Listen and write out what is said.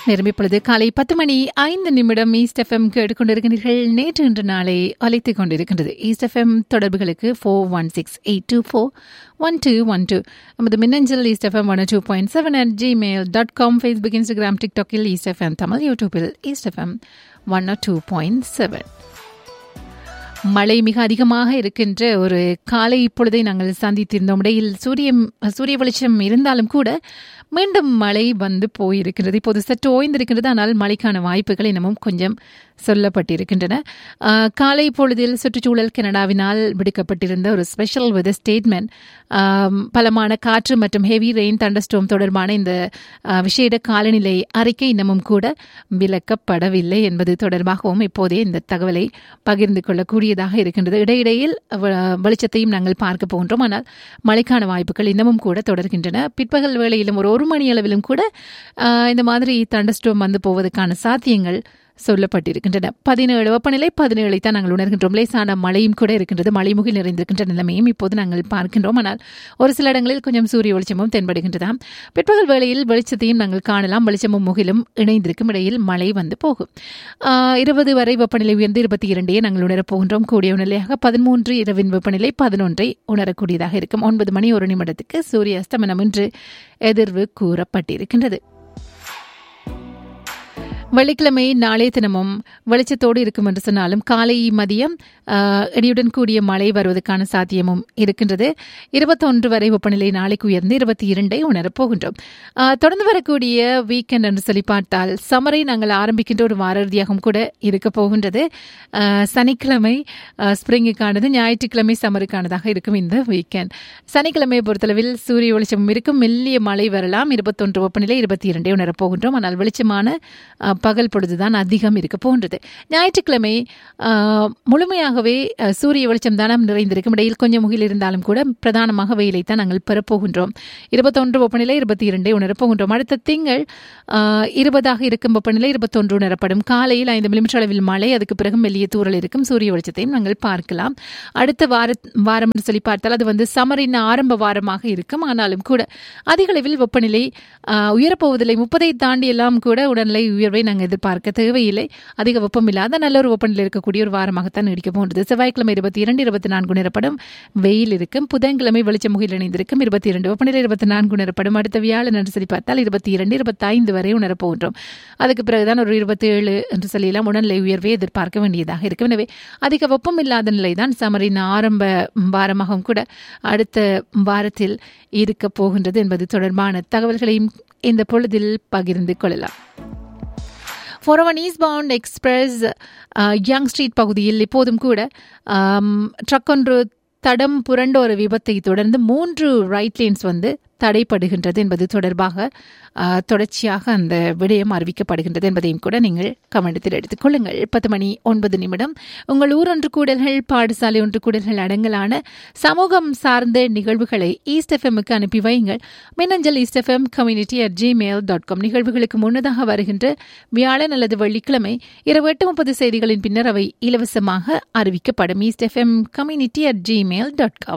நேரம் இப்பொழுது காலை பத்து மணி ஐந்து நிமிடம் ஈஸ்ட் எஃப்எம் கேட்டுக்கொண்டிருக்கிறீர்கள் நேற்று இன்று நாளை அழைத்துக் கொண்டிருக்கின்றது ஈஸ்ட் எஃப்எம் தொடர்புகளுக்கு four one six eight two four one two one two நமது மின்னஞ்சல் East FM one two point seven at Gmail dot com Facebook Instagram டிக்டாக்கில் ஈஸ்ட் எஃப்எம் தமிழ் யூடியூபில் East FM one two point seven மழை மிக அதிகமாக இருக்கின்ற ஒரு காலை இப்பொழுதை நாங்கள் சந்தித்திருந்தோம் இடையில் சூரியன் சூரிய வெளிச்சம் இருந்தாலும் கூட மீண்டும் மழை வந்து போயிருக்கிறது இப்போது சற்று ஓய்ந்திருக்கிறது ஆனால் மழைக்கான வாய்ப்புகள் இன்னமும் கொஞ்சம் சொல்லப்பட்டிருக்கின்றன ஆஹ், காலை பொழுதில் சுற்றுச்சூழல் கனடாவினால் விடுக்கப்பட்டிருந்த ஒரு ஸ்பெஷல் வெதர் ஸ்டேட்மெண்ட் பலமான காற்று மற்றும் ஹெவி ரெயின் தண்டஸ்டோம் தொடர்பான இந்த ஆஹ், விசேட காலநிலை அறிக்கை இன்னமும் கூட விலக்கப்படவில்லை என்பது தொடர்பாகவும் இப்போதே இந்த தகவலை பகிர்ந்து கொள்ளக்கூடியதாக இருக்கின்றது இடையிடையில் வ- வெளிச்சத்தையும் நாங்கள் பார்க்க போகின்றோம் ஆனால் மழைக்கான வாய்ப்புகள் இன்னமும் கூட தொடர்கின்றன பிற்பகல் வேளையிலும் ஒரு ஒரு மணி அளவிலும் கூட ஆஹ், இந்த மாதிரி தண்டஸ்டோம் வந்து போவதற்கான சாத்தியங்கள் சொல்லப்பட்டிருக்கின்றன பதினேழு வெப்பநிலை பதினேழை தான் நாங்கள் உணர்கின்றோம் லேசான மழையும் கூட இருக்கின்றது மழைமுகில் நிறைந்திருக்கின்ற நிலைமையும் இப்போது நாங்கள் பார்க்கின்றோம் ஆனால் ஒரு சில இடங்களில் கொஞ்சம் சூரிய வெளிச்சமும் தென்படுகின்றதாம் பிற்பகல் வேளையில் வெளிச்சத்தையும் நாங்கள் காணலாம் வெளிச்சமும் முகிலும் இணைந்திருக்கும் இடையில் மழை வந்து போகும் ஆஹ், இருபது வரை வெப்பநிலை உயர்ந்து இருபத்தி இரண்டையே நாங்கள் உணரப் போகின்றோம் கூடிய நிலையாக பதிமூன்று இரவின் வெப்பநிலை பதினொன்றை உணரக்கூடியதாக இருக்கும் ஒன்பது மணி ஒரு நிமிடத்துக்கு சூரிய அஸ்தமனம் என்று எதிர்வு கூறப்பட்டிருக்கின்றது வெள்ளிக்கிழமை நாளைய தினமும் வெளிச்சத்தோடு இருக்கும் என்று சொன்னாலும் காலை மதியம் ஆஹ், இடியுடன் கூடிய மழை வருவதற்கான சாத்தியமும் இருக்கின்றது இருபத்தொன்று வரை வெப்பநிலை நாளைக்கு உயர்ந்து இருபத்தி இரண்டை உணரப் போகின்றோம் ஆஹ், தொடர்ந்து வரக்கூடிய வீக்கெண்ட் என்று சொல்லி பார்த்தால் சமரை நாங்கள் ஆரம்பிக்கின்ற ஒரு வார இறுதியாகவும் கூட இருக்க போகின்றது ஆஹ், சனிக்கிழமை ஆஹ், ஸ்ப்ரிங்குக்கானது ஞாயிற்றுக்கிழமை சமருக்கானதாக இருக்கும் இந்த வீக்கெண்ட் சனிக்கிழமையை பொறுத்தளவில் சூரிய வெளிச்சம் இருக்கும் மெல்லிய மழை வரலாம் இருபத்தொன்று வெப்பநிலை இருபத்தி இரண்டை உணரப் போகின்றோம் ஆனால் வெளிச்சமான அஹ், பகல் பொழுதுதான் அதிகம் இருக்க போன்றது ஞாயிற்றுக்கிழமை அஹ், முழுமையாகவே அஹ், சூரிய வெளிச்சம் தானம் நிறைந்திருக்கும் இடையில் கொஞ்சம் முகில் இருந்தாலும் கூட பிரதானமாக வெயிலைத்தான் நாங்கள் பெறப்போகின்றோம் இருபத்தொன்று வெப்பநிலை இருபத்தி இரண்டை உணரப் போகின்றோம் அடுத்த திங்கள் அஹ், இருபதாக இருக்கும் வெப்பநிலை இருபத்தொன்று உணரப்படும் காலையில் ஐந்து மில்லிமீட்டர் அளவில் மழை அதுக்கு பிறகு மெல்லிய தூறல் இருக்கும் சூரிய வெளிச்சத்தையும் நாங்கள் பார்க்கலாம் அடுத்த வார வாரம் என்று சொல்லி பார்த்தால் அது வந்து சமரின் ஆரம்ப வாரமாக இருக்கும் ஆனாலும் கூட அதிக அளவில் வெப்பநிலை ஆஹ், உயரப்போவதில்லை முப்பதை தாண்டி எல்லாம் கூட உடல்நிலை உயர்வை நாங்கள் எதிர்பார்க்க தேவையில்லை அதிக வெப்பம் இல்லாத நல்ல ஒரு வெப்பநிலை இருக்கக்கூடிய ஒரு வாரமாகத்தான் நீடிக்க போன்றது செவ்வாய்க்கிழமை இருபத்தி இரண்டு இருபத்தி நான்கு நிறப்படும் வெயில் இருக்கும் புதன்கிழமை வெளிச்சமுகில் இணைந்திருக்கும் இருபத்தி இரண்டு வெப்பநிலை இருபத்தி நான்கு நிறப்படும் அடுத்த வியாழன் என்று சொல்லி பார்த்தால் இருபத்தி இரண்டு இருபத்தி ஐந்து வரை உணரப் போகின்றோம் அதுக்கு பிறகுதான் ஒரு இருபத்தி ஏழு என்று சொல்லலாம் உடல்நிலை உயர்வை எதிர்பார்க்க வேண்டியதாக இருக்கும் எனவே அதிக வெப்பம் இல்லாத நிலைதான் சமரின் ஆரம்ப வாரமாகவும் கூட அடுத்த வாரத்தில் இருக்க போகின்றது என்பது தொடர்பான தகவல்களையும் இந்த பொழுதில் பகிர்ந்து கொள்ளலாம் four one eastbound express Yonge street பகுதியில் இப்போதும் கூட ட்ரக் ஒன்று தடம் புரண்ட ஒரு விபத்தை தொடர்ந்து மூன்று ரைட் லேன்ஸ் வந்து தடைப்படுகின்றது என்பது தொடர்பாக ஆஹ், தொடர்ச்சியாக அந்த விடயம் அறிவிக்கப்படுகின்றது என்பதையும் கூட நீங்கள் கவனத்தில் எடுத்துக்கொள்ளுங்கள் பத்து மணி ஒன்பது நிமிடம் உங்கள் ஊர் ஒன்று கூடல்கள் பாடசாலை ஒன்று கூடல்கள் அடங்கலான சமூகம் சார்ந்த நிகழ்வுகளை ஈஸ்ட் எஃப்எம்முக்கு அனுப்பி வையுங்கள் மின்னஞ்சல் East FM community at Gmail dot com நிகழ்வுகளுக்கு முன்னதாக வருகின்ற வியாழன் அல்லது வெள்ளிக்கிழமை இரவு எட்டு முப்பது செய்திகளின் பின்னர் அவை இலவசமாக அறிவிக்கப்படும் East FM community at Gmail dot com